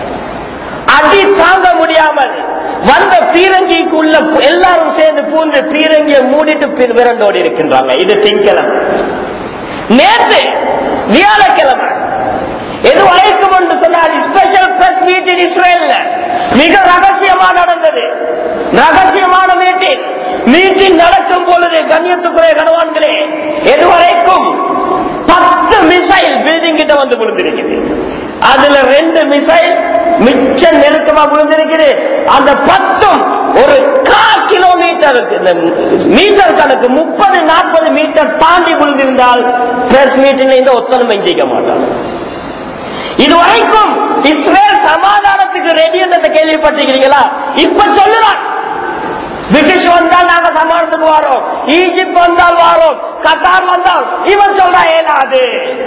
அடி தாங்க முடியாமல் வந்த பீரங்கிக்கு உள்ள எல்லாரும் சேர்ந்து பூந்து பீரங்கியை மூடிட்டு விரண்டோடி இருக்கின்றாங்க இது திங்கலம் நேற்று வியாழக்கிழமை எது வரைக்கும் என்று சொன்னால் ஸ்பெஷல் பிரஸ் மீட்டிங் இஸ்ரேல்ல மிக ரகசியமா நடந்தது ரகசியமான மீட்டிங் மீட்டிங் நடக்கும் பொழுது கண்ணியத்துக்குரிய கணவான்களே எதுவரைக்கும் பத்து மிசைல் பில்டிங் கிட்ட வந்து விழுந்திருக்குது அதுல ரெண்டு மிசைல் மிச்ச நெருக்கமா விழுந்திருக்குது அந்த பத்தும் ஒரு கா கிலோமீட்டருக்கு இந்த மீட்டர் கணக்கு முப்பது நாற்பது மீட்டர் தாண்டி விழுந்திருந்தால் பிரஸ் மீட்டிங்ல இந்த ஒத்தனம் செஞ்சிக்க மாட்டான் இதுவரைக்கும் இஸ்ரேல் சமாதானத்துக்கு ரெடி என்றதை கேள்விப்பட்டிருக்கிறீங்களா இப்ப சொல்லுறான் பிரிட்டிஷ் வந்தால் நாங்க சமாதானத்துக்கு வரோம் ஈஜிப்ட் வந்தால் வரோம் கத்தார் வந்தால் இவன் சொல்றா ஏனாது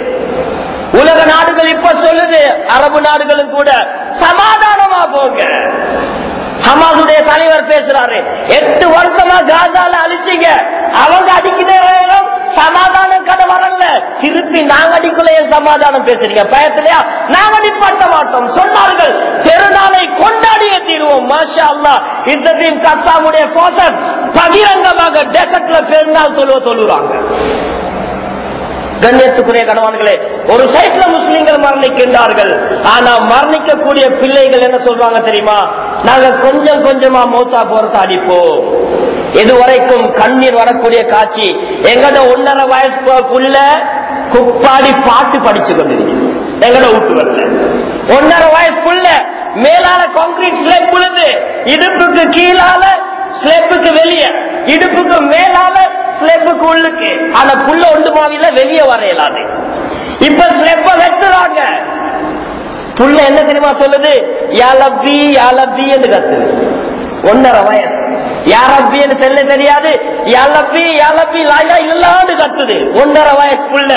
உலக நாடுகள் இப்ப சொல்லுது அரபு நாடுகளும் கூட சமாதானமா போங்க ஹமாசுடைய தலைவர் பேசுறாரு எட்டு வருஷமா காசால அழிச்சீங்க அவங்க அடிக்கிட்டே வேணும் சமாதானம் கதை வரல திருப்பி நாங்க அடிக்குள்ள ஏன் சமாதானம் பேசுறீங்க பயத்திலையா நாங்க நிப்பாட்ட மாட்டோம் சொன்னார்கள் பெருநாளை கொண்டாடிய தீர்வோம் மாஷா அல்லா இத்தத்தையும் கசாமுடைய போசஸ் பகிரங்கமாக டெசர்ட்ல பெருநாள் தொழுவ தொழுறாங்க கண்ணியத்துக்குரிய கணவான்களே ஒரு சைட்ல முஸ்லிம்கள் மரணிக்கின்றார்கள் ஆனா மரணிக்கக்கூடிய பிள்ளைகள் என்ன சொல்றாங்க தெரியுமா நாங்க கொஞ்சம் கொஞ்சமா மௌத்தா போறத அடிப்போம் இதுவரைக்கும் கண்ணீர் வரக்கூடிய காட்சி எங்கட ஒன்னரை வயசுக்குள்ள குப்பாடி பாட்டு படிச்சு கொண்டிருக்கிறது எங்கட வீட்டுகள்ல ஒன்னரை வயசுக்குள்ள மேலான கான்கிரீட் ஸ்லேப் விழுந்து இடுப்புக்கு கீழால ஸ்லேப்புக்கு வெளியே இடுப்புக்கு மேலால ஸ்லெப்புக்கு உள்ளுக்கு ஆனா புள்ள ஒன்று மாவில வெளியே வர இயலாது இப்ப ஸ்லெப்ப வெட்டுறாங்க புள்ள என்ன தெரியுமா சொல்லுது யாலப்பி யாலப்பி என்று கத்துது ஒன்னரை வயசு யாரப்பி என்று செல்ல தெரியாது யாலப்பி யாலப்பி லாயா இல்லான்னு கத்துது ஒன்னரை வயசு புள்ள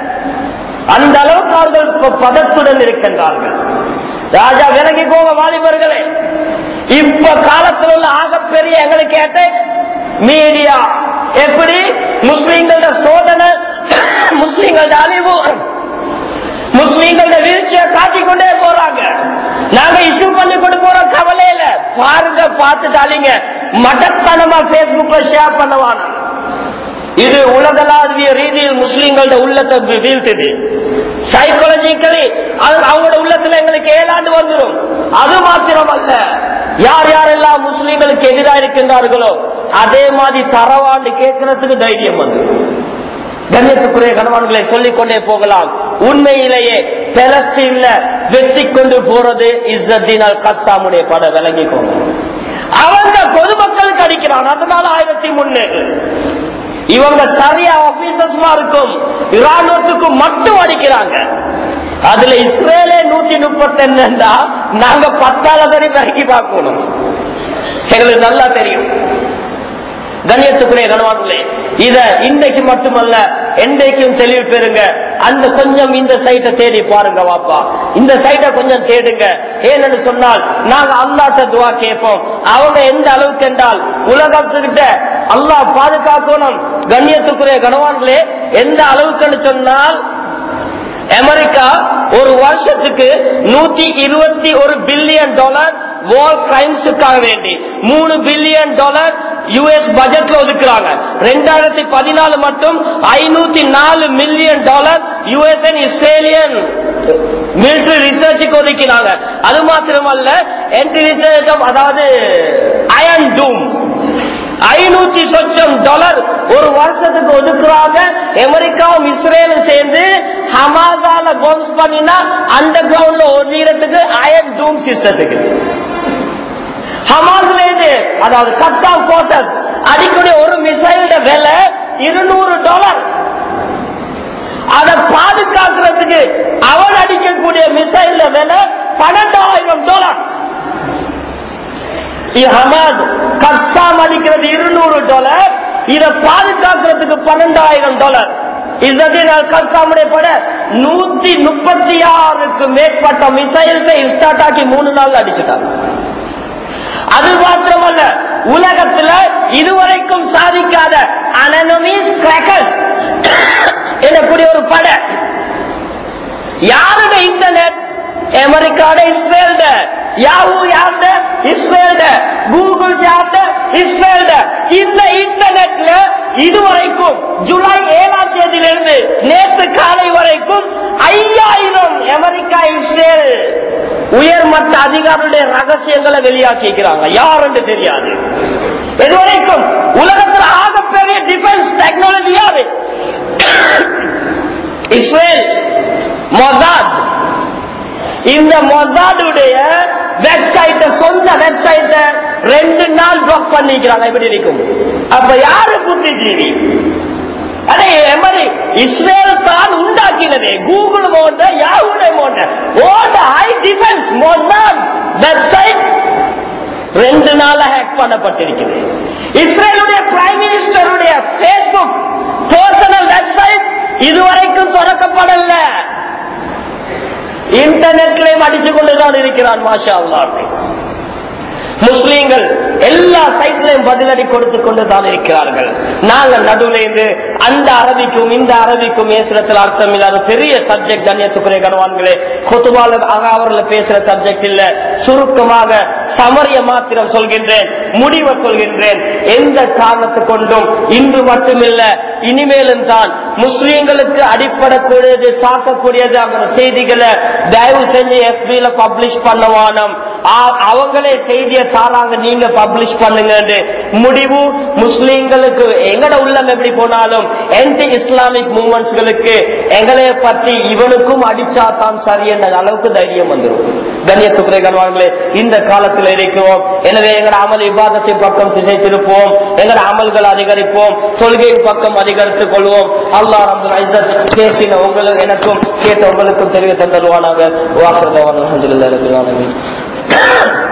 அந்த அளவுக்கு அவர்கள் ப- பதத்துடன் இருக்கின்றார்கள் ராஜா விலகிக்கோங்க வாலிபர்களே இப்ப காலத்தில் உள்ள ஆகப்பெரிய எங்களுக்கு அட்டாக் மீடியா எப்படி முஸ்லீம்களோட சோதனை முஸ்லீம்களோட அழிவு முஸ்லீம்களோட வீழ்ச்சியை காட்டிக்கொண்டே போறாங்க நாங்க இஷ்யூ பண்ணி கொண்டு போறோம் கவலை இல்ல பாருங்க பார்த்துட்டாலிங்க மட்டத்தனமா பேஸ்புக்ல ஷேர் பண்ணவான இது உலகளாவிய ரீதியில் முஸ்லீம்களோட உள்ளத்தை வீ- வீழ்த்துது சைக்காலஜிக்கலி அவங்களோட உள்ளத்துல எங்களுக்கு ஏழாண்டு வந்துடும் அது மாத்திரம் அல்ல யார் யாரெல்லாம் முஸ்லீம்களுக்கு எதிராக இருக்கின்றார்களோ அதே மாதிரி தரவாண்டு கேட்கறதுக்கு தைரியம் வந்துடும் கண்ணியத்துக்குரிய கணவான்களை சொல்லிக் கொண்டே போகலாம் உண்மையிலேயே பெலஸ்தீன்ல வெற்றி கொண்டு போறது இஸ்ரத்தினால் கஸ்ஸாமுடைய பட விளங்கிக்கோங்க அவங்க பொதுமக்களுக்கு அடிக்கிறான் அதனால ஆயிரத்தி முன்னூறு இவங்க சரியா ஆபீசர்ஸ்மா இருக்கும் இராணுவத்துக்கு மட்டும் அடிக்கிறாங்க அதுல இஸ்ரேலே நூத்தி முப்பத்தி என்னண்டா நாங்க பத்தால தனி பெருக்கி பார்க்கணும் எங்களுக்கு நல்லா தெரியும் கண்ணியத்துக்குரிய கணவான்களே இத இன்னைக்கு மட்டுமல்ல என்றைக்கும் தெளிவு பெறுங்க அந்த கொஞ்சம் இந்த சைட்டை தேடி பாருங்க வாப்பா இந்த சைட்டை கொஞ்சம் தேடுங்க ஏன்னு சொன்னால் நாங்க அல்லாட்ட துவா கேட்போம் அவங்க எந்த அளவுக்கு என்றால் உலகத்துக்கிட்ட அல்லாஹ் பாதுகாக்கணும் கண்ணியத்துக்குரிய கணவான்களே எந்த அளவுக்குன்னு சொன்னால் அமெரிக்கா ஒரு வருஷத்துக்கு நூத்தி இருபத்தி ஒரு பில்லியன் டாலர் வார் கிரைம்ஸுக்காக வேண்டி மூணு பில்லியன் டாலர் யுஎஸ் பட்ஜெட்ல ஒதுக்குறாங்க ரெண்டாயிரத்தி பதினாலு மட்டும் ஐநூத்தி நாலு மில்லியன் டாலர் யுஎஸ்என் இஸ்ரேலியன் மிலிட்டரி ரிசர்ச்சுக்கு ஒதுக்கினாங்க அது மாத்திரமல்ல என்ட்ரி ரிசர்ச் அதாவது அயன் டூம் ஐநூத்தி சொச்சம் டாலர் ஒரு வருஷத்துக்கு ஒதுக்குறாங்க அமெரிக்காவும் இஸ்ரேலும் சேர்ந்து ஹமாஸால பாம்ஸ் பண்ணினா அண்டர் கிரவுண்ட்ல ஒதுக்கிறதுக்கு அயன் டூம் சிஸ்டத்துக்கு ஹமாஸ்ல இருந்து அதாவது கஸ்டாம் போர்சஸ் அடிக்கடி ஒரு மிசைலோட விலை இருநூறு டாலர் அதை பாதுகாக்கிறதுக்கு அவன் அடிக்கக்கூடிய மிசைல் விலை பன்னெண்டாயிரம் டாலர் ஹமாத் கஸ்தாம் அடிக்கிறது இருநூறு டாலர் இதை பாதுகாக்கிறதுக்கு பன்னெண்டாயிரம் டாலர் இஸ்ரேல் கஸ்தாமுடைய பட நூத்தி முப்பத்தி ஆறுக்கு மேற்பட்ட மிசைல்ஸை ஸ்டார்ட் ஆக்கி மூணு நாள் அடிச்சுட்டாங்க அது மாத்திரமல்ல உலகத்துல இதுவரைக்கும் சாதிக்காத அனனமிஸ் கிராக்கர்ஸ் எனக்கூடிய ஒரு பட யாருடைய இன்டர்நெட் அமெரிக்காட இஸ்ரேல்ட யாவும் யாருட இஸ்ரேல்ட கூகுள் சார்ந்த இஸ்ரேல்ட இந்த இன்டர்நெட்ல இதுவரைக்கும் ஜூலை ஏழாம் தேதியிலிருந்து நேற்று காலை வரைக்கும் ஐயாயிரம் அமெரிக்கா இஸ்ரேல் உயர்மட்ட அதிகாரிகளுடைய ரகசியங்களை வெளியாக்கிக்கிறாங்க யாருன்னு தெரியாது இதுவரைக்கும் உலகத்தில் ஆகப்பெரிய டிஃபென்ஸ் டெக்னாலஜி யாரு இஸ்ரேல் மொசாத் இந்த மொசாடுடைய வெப்சைட்ட சொந்த வெப்சைட்ட ரெண்டு நாள் பிளாக் பண்ணிக்கிறாங்க எப்படி இருக்கும் அப்ப யாரு புத்திஜீவி அதே மாதிரி இஸ்ரேல் தான் உண்டாக்கினது கூகுள் போன்ற யாவுடைய போன்ற ஓட ஹை டிஃபென்ஸ் மொசாட் வெப்சைட் ரெண்டு நாள ஹேக் பண்ணப்பட்டிருக்கிறது இஸ்ரேலுடைய பிரைம் மினிஸ்டருடைய பேஸ்புக் பர்சனல் வெப்சைட் இதுவரைக்கும் திறக்கப்படல இன்டர்நெட்லயும் அடிச்சு கொண்டுதான் இருக்கிறான் மாஷா அல்லாஹ் முஸ்லீம்கள் எல்லா சைட்லையும் பதிலடி கொடுத்து கொண்டு தான் இருக்கிறார்கள் நாங்கள் நடுவில் இருந்து அந்த அரபிக்கும் இந்த அரபிக்கும் பேசுறதுல அர்த்தம் இல்லாத பெரிய சப்ஜெக்ட் கண்ணியத்துக்குரிய கனவான்களே கொத்துபால அவர்கள் பேசுற சப்ஜெக்ட் இல்ல சுருக்கமாக சமரிய மாத்திரம் சொல்கின்றேன் முடிவை சொல்கின்றேன் எந்த காரணத்து கொண்டும் இன்று மட்டுமில்ல இனிமேலும் தான் முஸ்லீம்களுக்கு அடிப்படக்கூடியது தாக்கக்கூடியது அந்த செய்திகளை தயவு செஞ்சு எஃபில பப்ளிஷ் பண்ணவானம் அவங்களே செய்தியை தாராங்க நீங்க பப்ளிஷ் பண்ணுங்க முடிவு முஸ்லீம்களுக்கு எங்கட உள்ளம் எப்படி போனாலும் என்டி இஸ்லாமிக் மூவ்மெண்ட்ஸ்களுக்கு எங்களைய பற்றி இவனுக்கும் அடிச்சா தான் சரி என்ற அளவுக்கு தைரியம் வந்துடும் கண்ணியத்துக்குறை கண்வாங்களே இந்த காலத்தில் இருக்கிறோம் எனவே எங்கட அமல் விவாதத்தின் பக்கம் திசை திருப்போம் எங்கட அமல்கள் அதிகரிப்போம் தொழுகையின் பக்கம் அதிகரித்துக் கொள்வோம் அல்லா ரபுல் ஐசத் பேசின உங்களுக்கு எனக்கும் கேட்ட உங்களுக்கும் தெரிய தந்தருவானாக வாசல் அலமதுல்லா ரபில்